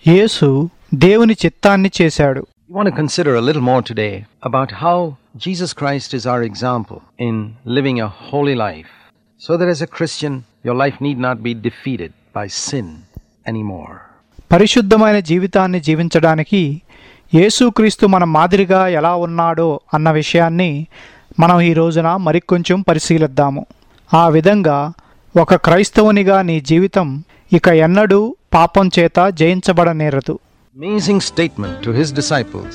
యేసు దేవుని చిత్తాన్ని చేశాడు We want to consider a little more today about how Jesus Christ is our example in living a holy life, so that as a Christian, your life need not be defeated by sin anymore. పరిశుద్ధమైన జీవితాన్ని జీవించడానికి యేసుక్రీస్తు మన మాదిరిగా ఎలా ఉన్నాడో అన్న విషయాన్ని మనం ఈ రోజున మరికొంచెం పరిశీలిద్దాము ఆ విధంగా ఒక క్రైస్తవునిగా నీ జీవితం ఇక ఎన్నడూ పాపం చేత జయించబడనేరదు Amazing statement to his disciples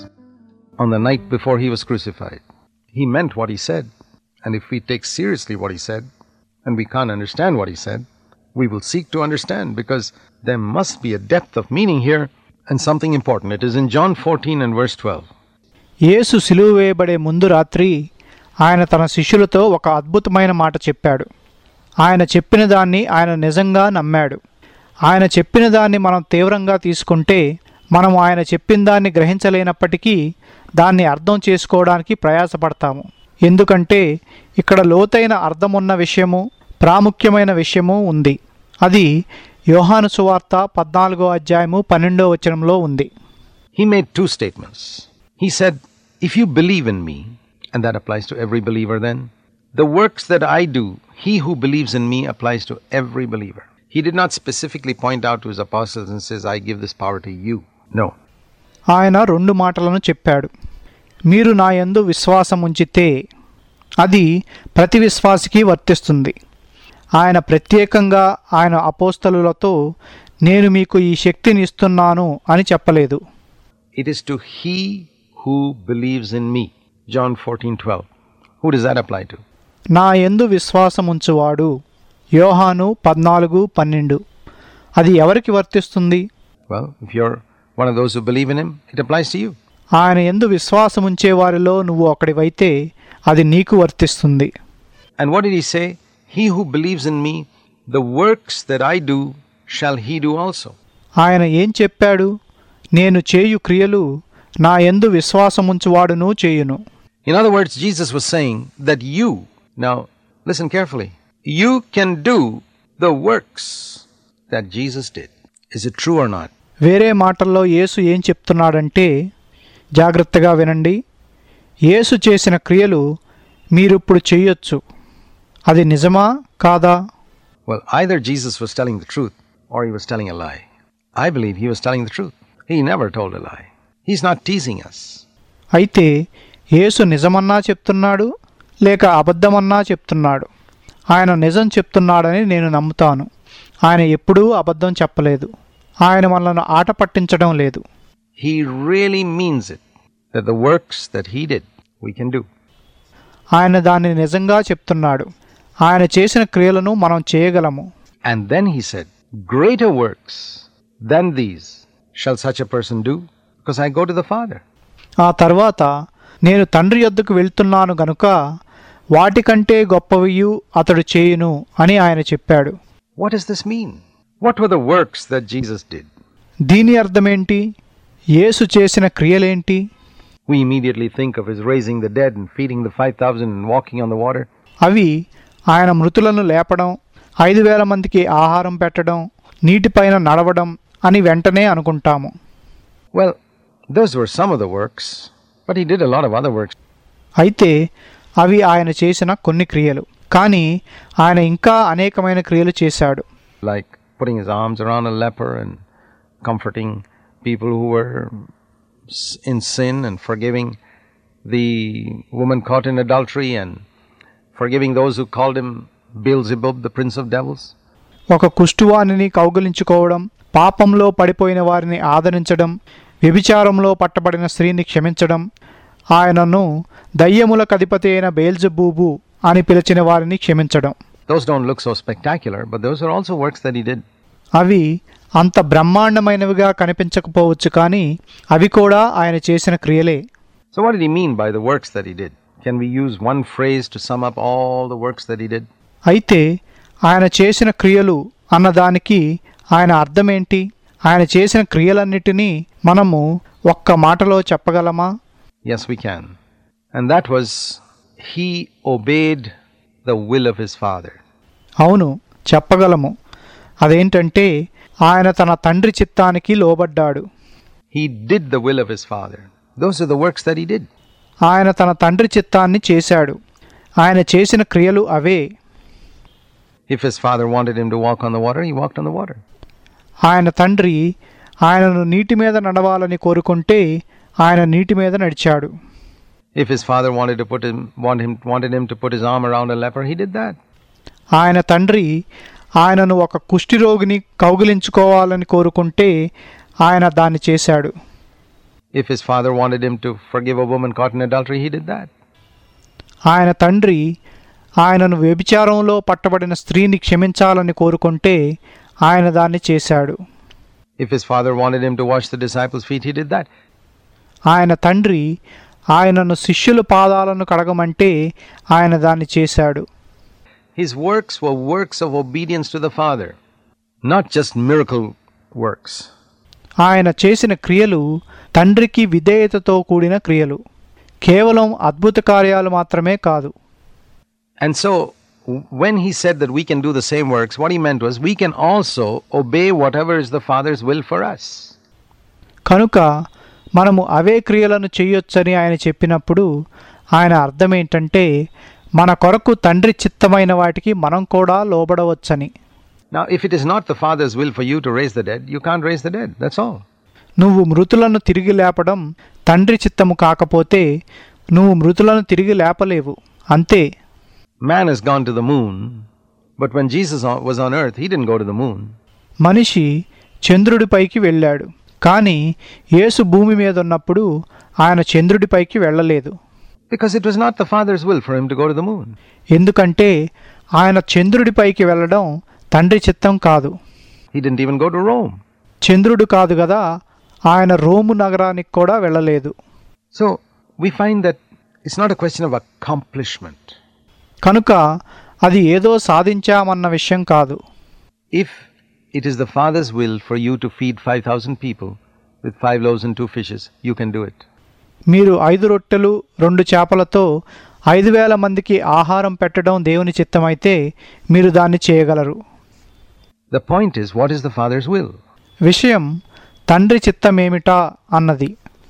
on the night before he was crucified. He meant what he said, and if we take seriously what he said, and we can't understand what he said, we will seek to understand because there must be a depth of meaning here and something important. It is in John 14 and verse 12. యేసు సిలువ వేయబడే ముందు రాత్రి ఆయన తన శిష్యులతో ఒక అద్భుతమైన మాట చెప్పాడు ఆయన చెప్పిన దాన్ని ఆయన నిజంగా నమ్మాడు ఆయన చెప్పిన దాన్ని మనం తీవ్రంగా తీసుకుంటే మనం ఆయన చెప్పిన దాన్ని గ్రహించలేనప్పటికీ దాన్ని అర్థం చేసుకోవడానికి ప్రయాసపడతాము ఎందుకంటే ఇక్కడ లోతైన అర్థమున్న విషయము ప్రాముఖ్యమైన విషయము ఉంది అది యోహాను సువార్త పద్నాలుగో అధ్యాయము పన్నెండో వచనంలో ఉంది He made two statements. He said, If you believe in me, and that applies to every believer then, the works that I do, he who believes in me applies to every believer. He did not specifically point out to his apostles and says, I give this power to you. No. ఆయన రెండు మాటలను చెప్పాడు మీరు నా యందు విశ్వాసం ఉంచితే అది ప్రతి విశ్వాసికి వర్తిస్తుంది ఆయన ప్రత్యేకంగా ఆయన అపోస్తలులతో నేను మీకు ఈ శక్తిని ఇస్తున్నాను అని చెప్పలేదు It is to he who believes in me. John 14 12. Who does that apply to? నా యందు విశ్వాసం ఉంచువాడు యోహాను పద్నాలుగు పన్నెండు అది ఎవరికి వర్తిస్తుంది Well, if you're one of those who believe in him, it applies to you. ఆయన యందు విశ్వాసం ఉంచేవారిలో నువ్వు ఒకడివైతే అది నీకు వర్తిస్తుంది And what did he say? He who believes in me, the works that I do, shall he do also. ఆయన ఏం చెప్పాడు నేను చేయు క్రియలు నా యందు విశ్వాసముంచువాడును చేయును In other words, Jesus was saying that you, now listen carefully, you can do the works that Jesus did. Is it true or not? వేరే మాటల్లో యేసు ఏం చెప్తున్నాడంటే జాగ్రత్తగా వినండి యేసు చేసిన క్రియలు మీరిప్పుడు చెయ్యొచ్చు అది నిజమా కాదా Well, either Jesus was telling the truth or he was telling a lie. I believe he was telling the truth. He never told a lie. He's not teasing us. అయితే యేసు నిజమన్నా చెప్తున్నాడు లేక అబద్ధమన్నా చెప్తున్నాడు ఆయన నిజం చెప్తున్నాడని నేను నమ్ముతాను ఆయన ఎప్పుడూ అబద్ధం చెప్పలేదు ఆయన మనల్ని ఆట పట్టించడం లేదు He really means it that the works that he did, we can do. ఆయన దాన్ని నిజంగా చెప్తున్నాడు ఆయన చేసిన క్రియలను మనం చేయగలము And then he said, Greater works than these shall such a person do, because I go to the Father. ఆ తర్వాత నేను తండ్రి యొద్దకు వెళ్తున్నాను గనుక వాటికంటే గొప్పవియు అతడు చేయును అని ఆయన చెప్పాడు What does this mean? What were the works that Jesus did? దీని అర్థమేంటి యేసు చేసిన క్రియలేంటి We immediately think of his raising the dead and feeding the 5,000 and walking on the water. అవి ఆయన మృతులను లేపడం ఐదు వేల మందికి ఆహారం పెట్టడం నీటిపైన నడవడం అని వెంటనే అనుకుంటాము Well, those were some of the works, but he did a lot of other works. అయితే అవి ఆయన చేసిన కొన్ని క్రియలు కానీ ఆయన ఇంకా అనేకమైన క్రియలు చేశాడు like putting his arms around a leper and comforting people who were s- in sin and forgiving the woman caught in adultery and forgiving those who called him Beelzebub, the prince of devils. ఒక కుష్టువాణిని కౌగిలించుకోవడం పాపంలో పడిపోయిన వారిని ఆదరించడం వ్యభిచారంలో పట్టబడిన స్త్రీని క్షమించడం ఆయనను దయ్యములకు అధిపతి అయిన బేల్జబూబు అని పిలిచిన వారిని క్షమించడం Those don't look so spectacular, but those are also works that he did. అవి అంత బ్రహ్మాండమైనవిగా కనిపించకపోవచ్చు కానీ అవి కూడా ఆయన చేసిన క్రియలే So, what did he mean by the works that he did? Can we use one phrase to sum up all the works that he did? అయితే ఆయన చేసిన క్రియలు అన్నదానికి ఆయన అర్థమేంటి ఆయన చేసిన క్రియలన్నిటినీ మనము ఒక్క మాటలో చెప్పగలమా Yes, we can. And that was, he obeyed the will of his Father. అవును చెప్పగలము అదేంటంటే ఆయన తన తండ్రి చిత్తానికి లోబడ్డాడు He did the will of his Father. Those are the works that he did. ఆయన తన తండ్రి చిత్తాన్ని చేశాడు ఆయన చేసిన క్రియలు అవే If his Father wanted him to walk on the water, he walked on the water. ఆయన తండ్రి ఆయనను నీటి మీద నడవాలని కోరుకుంటే ఆయన నీటి మీద నడిచాడు If his father wanted to put him want him wanted him to put his arm around a leper, he did that. ఆయన తండ్రి ఆయనను ఒక కుష్ఠిరోగిని కౌగిలించుకోవాలని కోరుకుంటే ఆయన దాన్ని చేశాడు If his father wanted him to forgive a woman caught in adultery, he did that. ఆయన తండ్రి ఆయనను వ్యభిచారంలో పట్టబడిన స్త్రీని క్షమించాలని కోరుకుంటే ఆయన దాన్ని చేశాడు If his father wanted him to wash the disciples' feet, he did that. ఆయన తండ్రి ఆయనను శిష్యుల పాదాలను కడగమంటే ఆయన దాన్ని చేశాడు His works were works of obedience to the Father, not just miracle works. ఆయన చేసిన క్రియలు తండ్రికి విధేయతతో కూడిన క్రియలు కేవలం అద్భుత కార్యాలు మాత్రమే కాదు And so, w- when he said that we can do the same works, what he meant was we can also obey whatever is the Father's will for us. కనుక మనము అవే క్రియలను చేయొచ్చని ఆయన చెప్పినప్పుడు ఆయన అర్థం ఏంటంటే మన కొరకు తండ్రి చిత్తమైన వాటికి మనం కూడా లోబడవచ్చని Now, if it is not the Father's will for you to raise the dead, you can't raise the dead. That's all. నువ్వు మృతులను తిరిగి లేపడం తండ్రి చిత్తము కాకపోతే నువ్వు మృతులను తిరిగి లేపలేవు అంతే Man has gone to the moon, but when Jesus on- was on earth, he didn't go to the moon. మనిషి చంద్రుడిపైకి వెళ్ళాడు కానీ యేసు భూమి మీద ఉన్నప్పుడు ఆయన చంద్రుడిపైకి వెళ్ళలేదు Because it was not the Father's will for him to go to the moon. ఎందుకంటే ఆయన చంద్రుడిపైకి వెళ్ళడం తండ్రి చిత్తం కాదు He didn't even go to Rome. చంద్రుడు కాదు కదా ఆయన రోము నగరానికి కూడా వెళ్ళలేదు So we find that it's not a question of accomplishment. కనుక అది ఏదో సాధించామన్న విషయం కాదు If it is the Father's will for you to feed 5,000 people with five loaves and two fishes, you can do it. మీరు ఐదు రొట్టెలు రెండు చేపలతో ఐదు వేల మందికి ఆహారం పెట్టడం దేవుని చిత్తమైతే మీరు దాన్ని చేయగలరు The point is, what is the Father's will? విషయం తండ్రి చిత్తమేమిటా అన్నది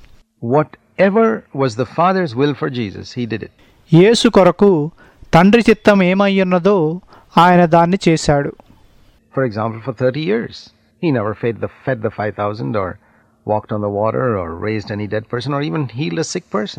Whatever was the Father's will for Jesus, he did it. యేసు కొరకు తండ్రి చిత్తం ఏమయ్యున్నదో ఆయన దాన్ని చేశాడు For example, for 30 years, he never fed the, fed the 5,000 or walked on the water or raised any dead person or even healed a sick person.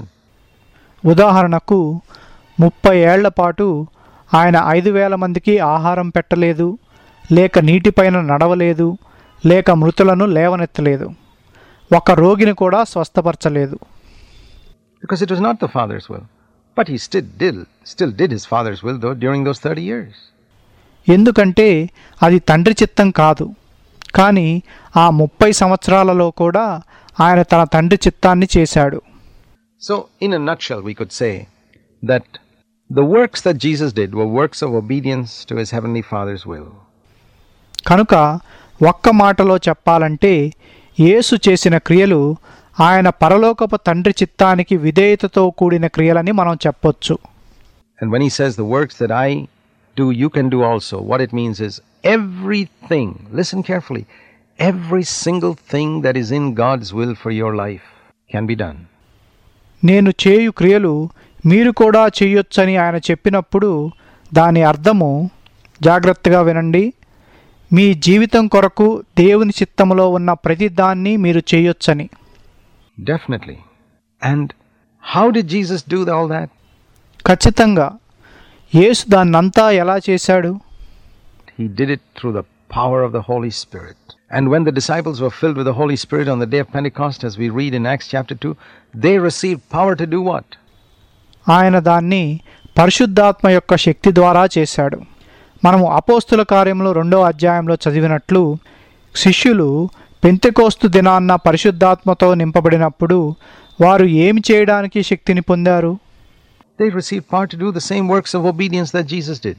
ఉదాహరణకు ముప్పై ఏళ్ల పాటు ఆయన ఐదు వేల మందికి ఆహారం పెట్టలేదు లేక నీటిపైన నడవలేదు లేక మృతులను లేవనెత్తలేదు ఒక రోగిని కూడా స్వస్థపరచలేదు Because it was not the Father's will. But he still did, still did his Father's will, though, during those 30 years. ఎందుకంటే అది తండ్రి చిత్తం కాదు కానీ ఆ ముప్పై సంవత్సరాలలో కూడా ఆయన తన తండ్రి చిత్తాన్ని చేశాడు So, in a nutshell, we could say that the works that Jesus did were works of obedience to his Heavenly Father's will. కనుక ఒక్క మాటలో చెప్పాలంటే యేసు చేసిన క్రియలు ఆయన పరలోకపు తండ్రి చిత్తానికి విధేయతతో కూడిన క్రియలని మనం చెప్పొచ్చు And when he says the works that I do, you can do also, what it means is everything, listen carefully, every single thing that is in God's will for your life can be done. నేను చేయు క్రియలు మీరు కూడా చేయొచ్చని ఆయన చెప్పినప్పుడు దాని అర్థము జాగ్రత్తగా వినండి మీ జీవితం కొరకు దేవుని చిత్తములో ఉన్న ప్రతి దాన్ని మీరు చేయొచ్చని Definitely. And how did Jesus do all that? ఖచ్చితంగా యేసు దాన్నంతా ఎలా చేశాడు He did it through the power of the Holy Spirit. And when the disciples were filled with the Holy Spirit on the day of Pentecost, as we read in Acts chapter 2, they received power to do what? ఆయన దాన్ని పరిశుద్ధాత్మ యొక్క శక్తి ద్వారా చేశాడు మనము అపోస్తుల కార్యంలో రెండో అధ్యాయంలో చదివినట్లు శిష్యులు పెంతెకోస్తు దినాన్న పరిశుద్ధాత్మతో నింపబడినప్పుడు వారు ఏమి చేయడానికి శక్తిని పొందారు They received power to do the same works of obedience that Jesus did.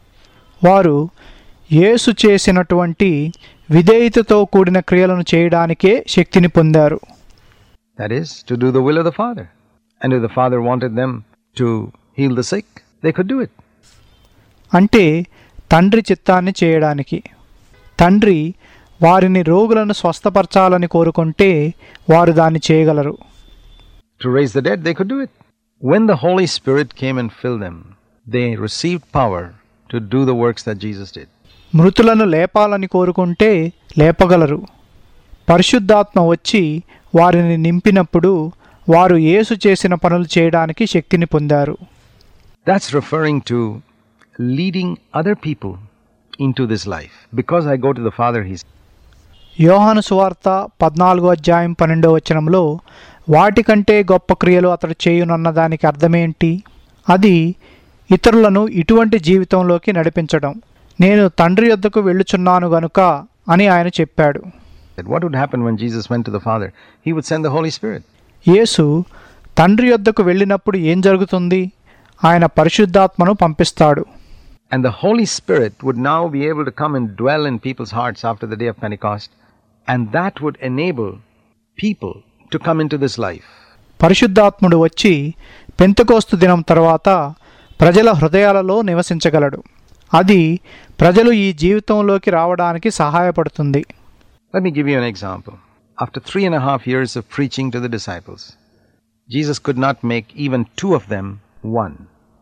వారు యేసు చేసినటువంటి విధేయతతో కూడిన క్రియలను చేయడానికే శక్తిని పొందారు That is, to do the will of the Father. And if the Father wanted them to heal the sick, they could do it. అంటే తండ్రి చిత్తాన్ని చేయడానికి తండ్రి వారిని రోగులను స్వస్థపరచాలని కోరుకుంటే వారు దాన్ని చేయగలరు To raise the dead, they could do it. When the Holy Spirit came and filled them, they received power to do the works that Jesus did. మృతులను లేపాలని కోరుకుంటే లేపగలరు పరిశుద్ధాత్మ వచ్చి వారిని నింపినప్పుడు వారు యేసు చేసిన పనులు చేయడానికి శక్తిని పొందారు That's referring to leading other people into this life. Because I go to the Father, He's యోహాను సువార్త పద్నాలుగో అధ్యాయం పన్నెండో వచనంలో వాటికంటే గొప్ప క్రియలు అతడు చేయునన్న దానికి అర్థమేంటి అది ఇతరులను ఇటువంటి జీవితంలోకి నడిపించడం నేను తండ్రి యొద్దకు వెళ్ళుచున్నాను గనుక అని ఆయన చెప్పాడు What would happen when Jesus went to the Father? He would send the Holy Spirit. యేసు తండ్రి యొద్దకు వెళ్ళినప్పుడు ఏం జరుగుతుంది ఆయన పరిశుద్ధాత్మను పంపిస్తాడు And the Holy Spirit would now be able to come and dwell in people's hearts after the day of Pentecost, and that would enable people to come into this life. పరిశుద్ధాత్ముడు వచ్చి పెంతకోస్తు దినం తర్వాత ప్రజల హృదయాలలో నివసించగలడు అది ప్రజలు ఈ జీవితంలోకి రావడానికి సహాయపడుతుంది Let me give you an example. After three and a half years of preaching to the disciples, Jesus could not make even two of them one.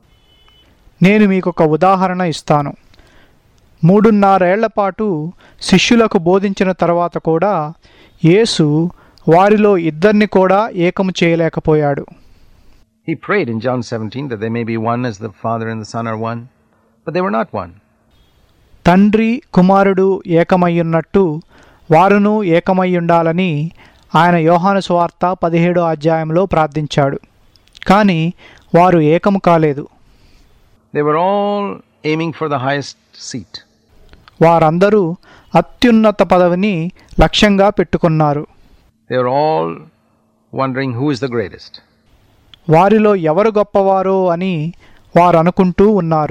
నేను మీకు ఒక ఉదాహరణ ఇస్తాను మూడున్నరేళ్ల పాటు శిష్యులకు బోధించిన తర్వాత కూడా యేసు వారిలో ఇద్దరిని కూడా ఏకము చేయలేకపోయాడు He prayed in John 17 that they may be one as the Father and the Son are one, but they were not one. తండ్రి కుమారుడు ఏకమయ్యున్నట్టు వారును ఏకమయ్యుండాలని ఆయన యోహాను సువార్త పదిహేడో అధ్యాయంలో ప్రార్థించాడు కానీ వారు ఏకము కాలేదు They were all aiming for the highest seat. వారందరూ అత్యున్నత పదవిని లక్ష్యంగా పెట్టుకున్నారు They were all wondering who is the greatest. వారిలో ఎవరు గొప్పవారో అని వారు అనుకుంటూ ఉన్నారు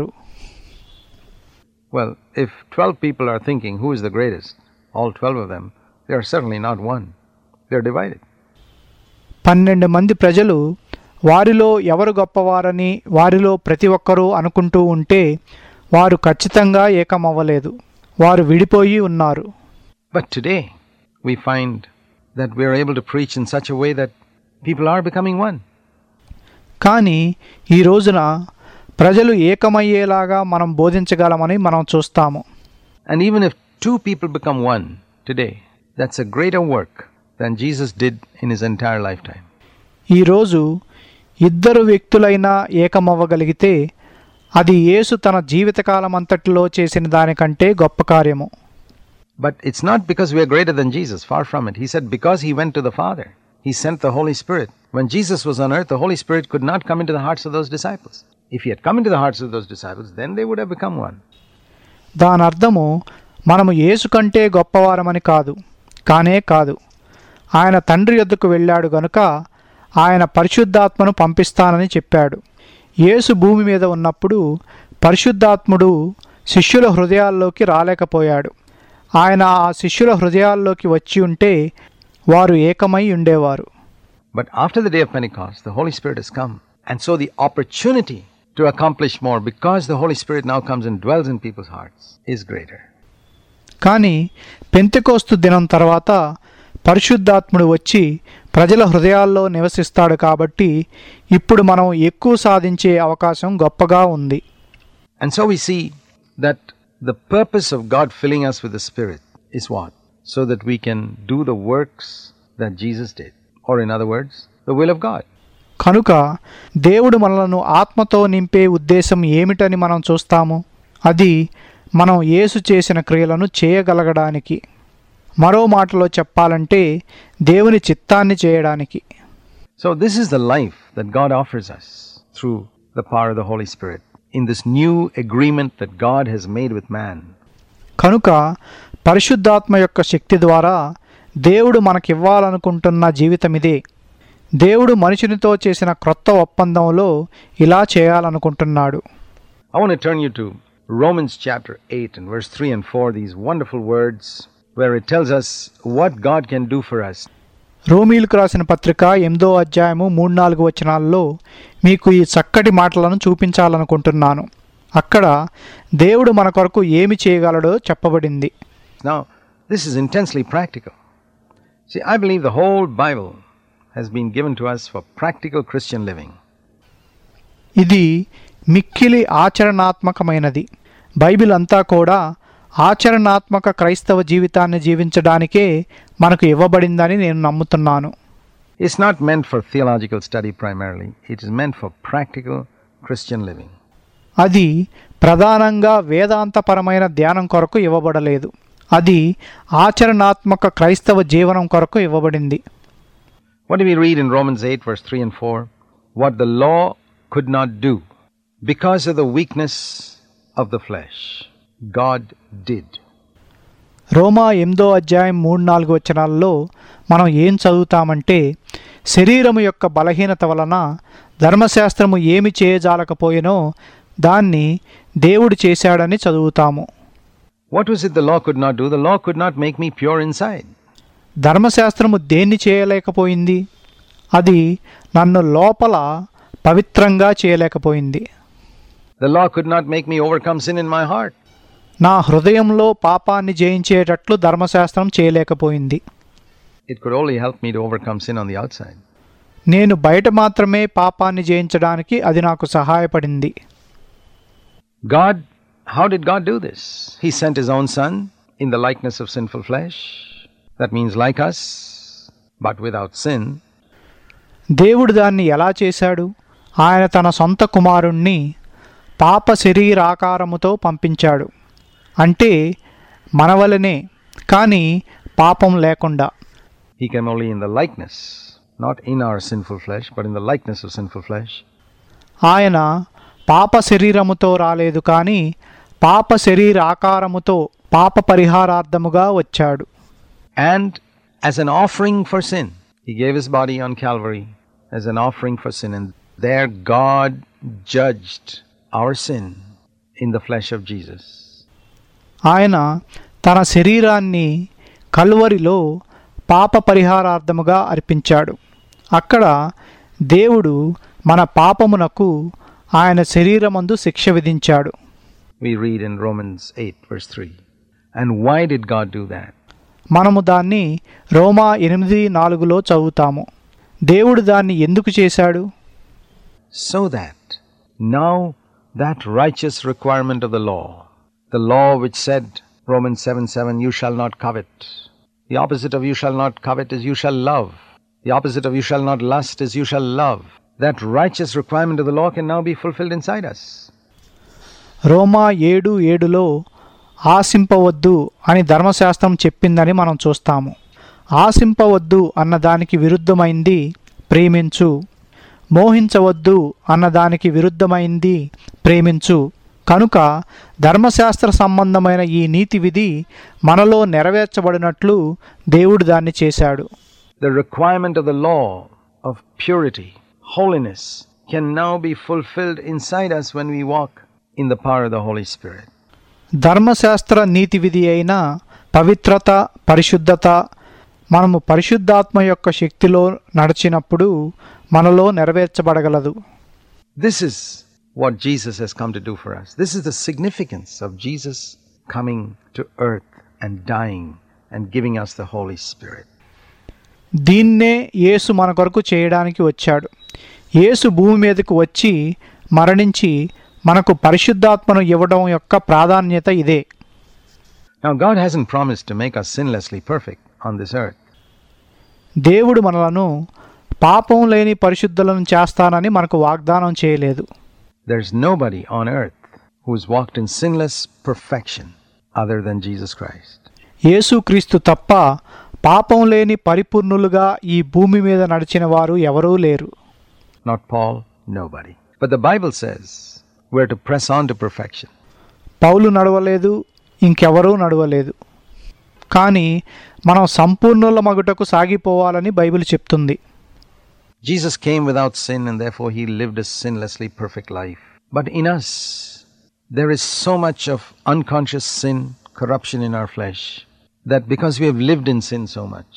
Well, if 12 people are thinking who is the greatest, all 12 of them, they are certainly not one. They are divided. పన్నెండు మంది ప్రజలు వారిలో ఎవరు గొప్పవారని వారిలో ప్రతి ఒక్కరూ అనుకుంటూ ఉంటే వారు ఖచ్చితంగా ఏకమవ్వలేదు వారు విడిపోయి ఉన్నారు But today, we find that we are able to preach in such a way that people are becoming one. కానీ ఈ రోజున ప్రజలు ఏకమయ్యేలాగా మనం బోధించగలమని మనం చూస్తాము And even if two people become one today, that's a greater work than Jesus did in his entire lifetime. ఈరోజు ఇద్దరు వ్యక్తులైనా ఏకమవ్వగలిగితే అది యేసు తన జీవితకాలం అంతటిలో చేసిన దానికంటే గొప్ప కార్యము But it's not because we are greater than Jesus, far from it. He said, because he went to the Father, he sent the Holy Spirit. When Jesus was on earth, the Holy Spirit could not come into the hearts of those disciples. If he had come into the hearts of those disciples, then they would have become one. దాని అర్థము మనము యేసు కంటే గొప్పవారమని కాదు కానే కాదు ఆయన తండ్రి యొద్దకు వెళ్ళాడు గనుక ఆయన పరిశుద్ధాత్మను పంపిస్తానని చెప్పాడు యేసు భూమి మీద ఉన్నప్పుడు పరిశుద్ధాత్ముడు శిష్యుల హృదయాల్లోకి రాలేకపోయాడు ఆయన ఆ శిష్యుల హృదయాల్లోకి వచ్చి ఉంటే వారు ఏకమై ఉండేవారు But after the day of Pentecost, the Holy Spirit has come. And so the opportunity to accomplish more, because the Holy Spirit now comes and dwells in people's hearts, is greater. కానీ Pentecost దినం తర్వాత పరిశుద్ధాత్ముడు వచ్చి ప్రజల హృదయాల్లో నివసిస్తాడు కాబట్టి ఇప్పుడు మనం ఎక్కువ సాధించే అవకాశం గొప్పగా ఉంది And so we see that the purpose of God filling us with the Spirit is what? So that we can do the works that Jesus did. Or, in other words, the will of God. కనుక దేవుడు మనలను ఆత్మతో నింపే ఉద్దేశం ఏమిటని మనం చూస్తాము అది మనం యేసు చేసిన క్రియలను చేయగలగడానికి మరో మాటలో చెప్పాలంటే దేవుని చిత్తాన్ని చేయడానికి So, this is the life that God offers us through the power of the Holy Spirit in this new agreement that God has made with man. కనుక పరిశుద్ధాత్మ యొక్క శక్తి ద్వారా దేవుడు మనకివ్వాలనుకుంటున్న జీవితం ఇదే దేవుడు మనుషునితో చేసిన క్రొత్త ఒప్పందంలో ఇలా చేయాలనుకుంటున్నాడు I want to turn you to Romans chapter 8 and verse 3 and 4, these wonderful words where it tells us what God can do for us. రోమీలకు రాసిన పత్రిక ఎనిమిదో అధ్యాయము మూడు నాలుగు వచనాల్లో మీకు ఈ చక్కటి మాటలను చూపించాలనుకుంటున్నాను అక్కడ దేవుడు మన కొరకు ఏమి చేయగలడో చెప్పబడింది Now, This is intensely practical. See, I believe the whole Bible has been given to us for practical Christian living. ఇది మిక్కిలి ఆచరణాత్మకమైనది బైబిల్ అంతా కూడా ఆచరణాత్మక క్రైస్తవ జీవితాన్ని జీవించడానికే మనకు ఇవ్వబడిందని నేను నమ్ముతున్నాను It's not meant for theological study primarily, it is meant for practical Christian living. అది ప్రధానంగా వేదాంతపరమైన ధ్యానం కొరకు ఇవ్వబడలేదు అది ఆచరణాత్మక క్రైస్తవ జీవనం కొరకు ఇవ్వబడింది What do we read in Romans 8, verse 3 and 4? What the law could not do because of the weakness of the flesh, God did. రోమా ఎనిమిదో అధ్యాయం మూడు నాలుగు వచనాల్లో మనం ఏం చదువుతామంటే శరీరము యొక్క బలహీనత వలన ధర్మశాస్త్రము ఏమి చేయజాలకపోయినో దాన్ని దేవుడు చేశాడని చదువుతాము What was it the law could not do? The law could not make me pure inside. ధర్మశాస్త్రము దేన్ని చేయలేకపోయింది అది నన్ను లోపల పవిత్రంగా చేయలేకపోయింది The law could not make me overcome sin in my heart. నా హృదయంలో పాపాన్ని జయించేటట్లు ధర్మశాస్త్రం చేయలేకపోయింది It could only help me to overcome sin on the outside. నేను బయట మాత్రమే పాపాన్ని జయించడానికి అది నాకు సహాయపడింది God, how did God do this? He sent His own Son in the likeness of sinful flesh. That means like us, but without sin. దేవుడు దాన్ని ఎలా చేశాడు ఆయన తన సొంత కుమారుణ్ణి పాప శరీరాకారముతో పంపించాడు అంటే మనవలనే కానీ పాపం లేకుండా He came only in the likeness, not in our sinful flesh, but in the likeness of sinful flesh. ఆయన పాప శరీరముతో రాలేదు కానీ పాప శరీరాకారముతో పాప పరిహారార్థముగా వచ్చాడు And as an offering for sin, He gave His body on Calvary as an offering for sin. And there God judged our sin in the flesh of Jesus. ఆయన తన శరీరాన్ని కల్వరిలో పాప పరిహారార్థముగా అర్పించాడు అక్కడ దేవుడు మన పాపమునకు ఆయన శరీరమందు శిక్ష విధించాడు We read in Romans 8, verse 3. And why did God do that? మనము దాన్ని రోమా ఎనిమిది నాలుగులో చదువుతాము దేవుడు దాన్ని ఎందుకు చేశాడు So that now that righteous requirement of the law, the law which said, Romans 7 7, you shall not covet. The opposite of you shall not covet is you shall love. The opposite of you shall not lust is you shall love. That righteous requirement of the law can now be fulfilled inside us. రోమా ఏడు ఏడులో ఆశింపవద్దు అని ధర్మశాస్త్రం చెప్పిందని మనం చూస్తాము ఆశింపవద్దు అన్న దానికి విరుద్ధమైంది ప్రేమించు మోహించవద్దు అన్న దానికి విరుద్ధమైంది ప్రేమించు కనుక ధర్మశాస్త్ర సంబంధమైన ఈ నీతి విధి మనలో నెరవేర్చబడినట్లు దేవుడు దాన్ని చేశాడు The requirement of the law of purity, holiness, can now be fulfilled inside us when we walk in the power of the Holy Spirit. ధర్మశాస్త్ర నీతి విధి అయిన పవిత్రత పరిశుద్ధత మనము పరిశుద్ధాత్మ యొక్క శక్తిలో నడిచినప్పుడు మనలో నెరవేర్చబడగలదు This is what Jesus has come to do for us. This is the significance of Jesus coming to earth and dying and giving us the Holy Spirit. దీన్నే యేసు మన కొరకు చేయడానికి వచ్చాడు యేసు భూమి మీదకు వచ్చి మరణించి మనకు పరిశుద్ధాత్మను ఇవ్వడం యొక్క ప్రాధాన్యత ఇదే Now, God hasn't promised to make us sinlessly perfect on this earth. దేవుడు మనలను పాపం లేని పరిశుద్ధులను చేస్తానని మనకు వాగ్దానం చేయలేదు There's nobody on earth who's walked in sinless perfection other than Jesus Christ. యేసుక్రీస్తు తప్ప పాపం లేని పరిపూర్ణులుగా ఈ భూమి మీద నడిచిన వారు ఎవరూ లేరు Not Paul, nobody. But the Bible says we're to press on to perfection. పౌలు నడవలేదు ఇంకెవరూ నడవలేదు కానీ మనం సంపూర్ణుల మగుటకు సాగిపోవాలని బైబిల్ చెప్తుంది Jesus came without sin and therefore he lived a sinlessly perfect life. But in us, there is so much of unconscious sin, corruption in our flesh, that because we have lived in sin so much,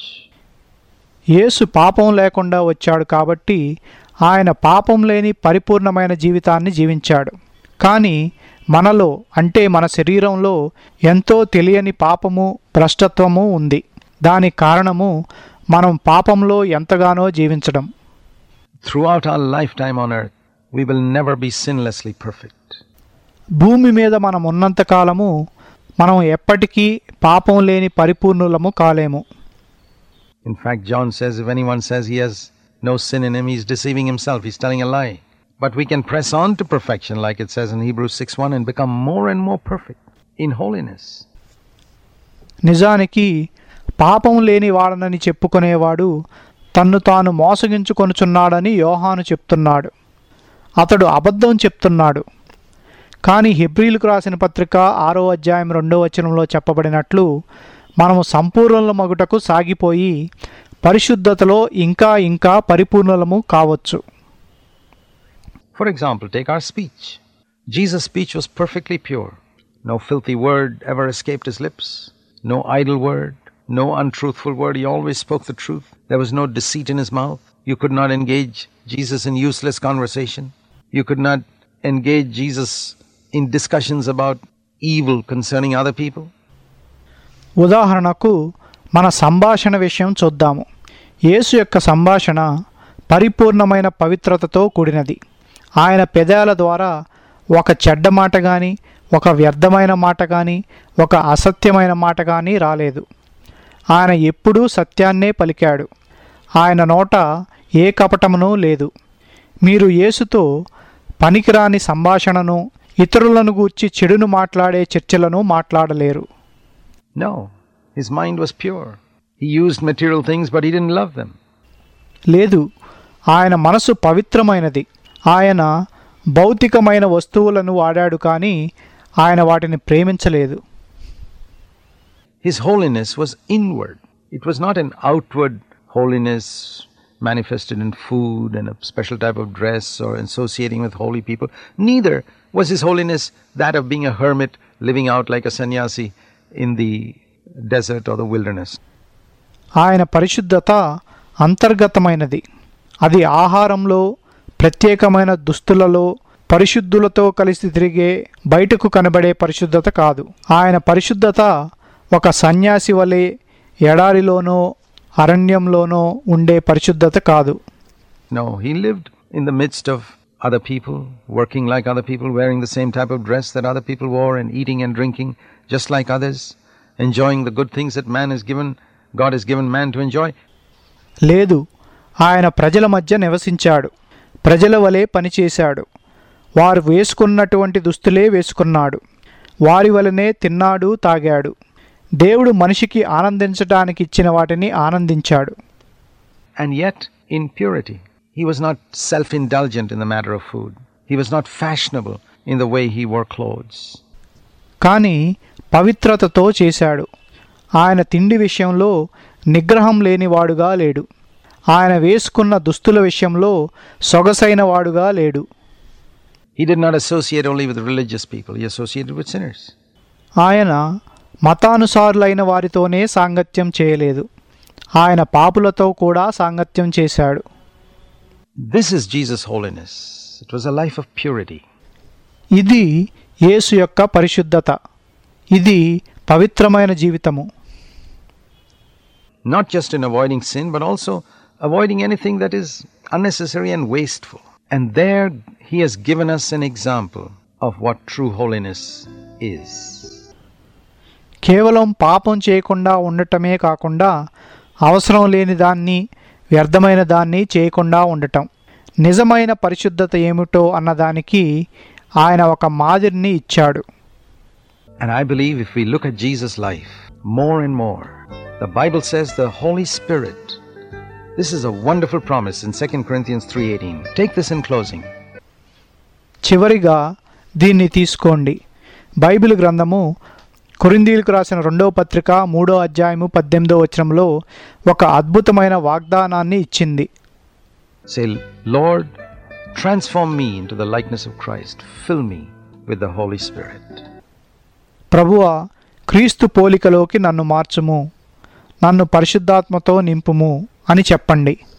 యేసు పాపం లేకుండా వచ్చాడు కాబట్టి ఆయన పాపం లేని పరిపూర్ణమైన జీవితాన్ని జీవించాడు కానీ మనలో అంటే మన శరీరంలో ఎంతో తెలియని పాపము భ్రష్టత్వము ఉంది దానికి కారణము మనం పాపంలో ఎంతగానో జీవించడం Throughout our lifetime on earth, we will never be sinlessly perfect. భూమి మీద మనం ఉన్నంత కాలము మనం ఎప్పటికీ పాపం లేని పరిపూర్ణులము కాలేము In fact, John says if anyone says he has no sin in him, he's deceiving himself, he's telling a lie. But we can press on to perfection, like it says in Hebrews 6 1, and become more and more perfect in holiness. నిజానికి పాపం లేని వాడనని చెప్పుకునేవాడు తన్ను తాను మోసగించుకొనుచున్నాడని యోహాను చెప్తున్నాడు అతడు అబద్ధం చెప్తున్నాడు కానీ హెబ్రిలకు రాసిన పత్రిక ఆరో అధ్యాయం రెండో వచనంలో చెప్పబడినట్లు మనము సంపూర్ణల మగుటకు సాగిపోయి పరిశుద్ధతలో ఇంకా ఇంకా పరిపూర్ణలము కావచ్చు For example, take our speech. Jesus' speech was perfectly pure. No filthy word ever escaped his lips, no idle word, no untruthful word. He always spoke the truth. There was no deceit in his mouth. You could not engage Jesus in useless conversation. You could not engage Jesus in discussions about evil concerning other people. ఉదాహరణకు మన సంభాషణ విషయం చూద్దాము యేసు యొక్క సంభాషణ పరిపూర్ణమైన పవిత్రతతో కూడినది ఆయన పెదాల ద్వారా ఒక చెడ్డ మాట కానీ ఒక వ్యర్థమైన మాట కానీ ఒక అసత్యమైన మాట కానీ రాలేదు ఆయన ఎప్పుడూ సత్యాన్నే పలికాడు ఆయన నోట ఏ కపటమును లేదు మీరు యేసుతో పనికిరాని సంభాషణను ఇతరులను గూర్చి చెడును మాట్లాడే చర్చలను మాట్లాడలేరు No, his mind was pure. He used material things, but he didn't love them. లేదు ఆయన మనసు పవిత్రమైనది ఆయన భౌతికమైన వస్తువులను వాడాడు కానీ ఆయన వాటిని ప్రేమించలేదు His holiness was inward. It was not an outward holiness manifested in food and a special type of dress or associating with holy people. Neither was his holiness that of being a hermit living out like a sannyasi in the desert or the wilderness. ఆయన పరిశుద్ధత అంతర్గతమైనది అది ఆహారంలో ప్రత్యేకమైన దుస్తులలో పరిశుద్ధులతో కలిసి తిరిగే బయటకు కనబడే పరిశుద్ధత కాదు ఆయన పరిశుద్ధత ఒక సన్యాసి వలె ఎడారిలోనో అరణ్యంలోనో ఉండే పరిశుద్ధత కాదు No, he lived in the midst of other people, working like other people, wearing the same type of dress that other people wore, and eating and drinking just like others, enjoying the good things that man has given, God has given man to enjoy. లేదు ఆయన ప్రజల మధ్య నివసించాడు ప్రజల వలె పనిచేశాడు వారు వేసుకున్నటువంటి దుస్తులే వేసుకున్నాడు వారి వలనే తిన్నాడు తాగాడు దేవుడు మనిషికి ఆనందించటానికి ఇచ్చిన వాటిని ఆనందించాడు And yet, in purity, he was not self indulgent in the matter of food. He was not fashionable in the way he wore clothes. కానీ పవిత్రతతో చేశాడు ఆయన తిండి విషయంలో నిగ్రహం లేనివాడుగా లేడు ఆయన వేసుకున్న దుస్తుల విషయంలో సొగసైన వాడుగా లేడు He did not associate only with religious people, he associated with sinners. ఆయన మతానుసారులైన వారితోనే సాంగత్యం చేయలేదు ఆయన పాపులతో కూడా సాంగత్యం చేశాడు This is Jesus' holiness. It was a life of purity. ఇది యేసు యొక్క పరిశుద్ధత ఇది పవిత్రమైన జీవితము not just in avoiding sin, but also avoiding anything that is unnecessary and wasteful. And there he has given us an example of what true holiness is. కేవలం పాపం చేయకుండా ఉండటమే కాకుండా అవసరం లేని దాన్ని వ్యర్థమైన దాన్ని చేయకుండా ఉండటం నిజమైన పరిశుద్ధత ఏమిటో అన్నదానికి ఆయన ఒక మాదిరిని ఇచ్చాడు And I believe if we look at Jesus' life more and more, the Bible says the Holy Spirit. This is a wonderful promise in 2 Corinthians 3:18. Take this in closing. చివరిగా దీన్ని తీసుకోండి బైబిల్ గ్రంథము కొరిందీలకు రాసిన రెండవ పత్రిక మూడో అధ్యాయము పద్దెనిమిదో వచనంలో ఒక అద్భుతమైన వాగ్దానాన్ని ఇచ్చింది Say, Lord, transform me into the likeness of Christ. Fill me with the Holy Spirit. ప్రభువ క్రీస్తు పోలికలోకి నన్ను మార్చుము నన్ను పరిశుద్ధాత్మతో నింపుము అని చెప్పండి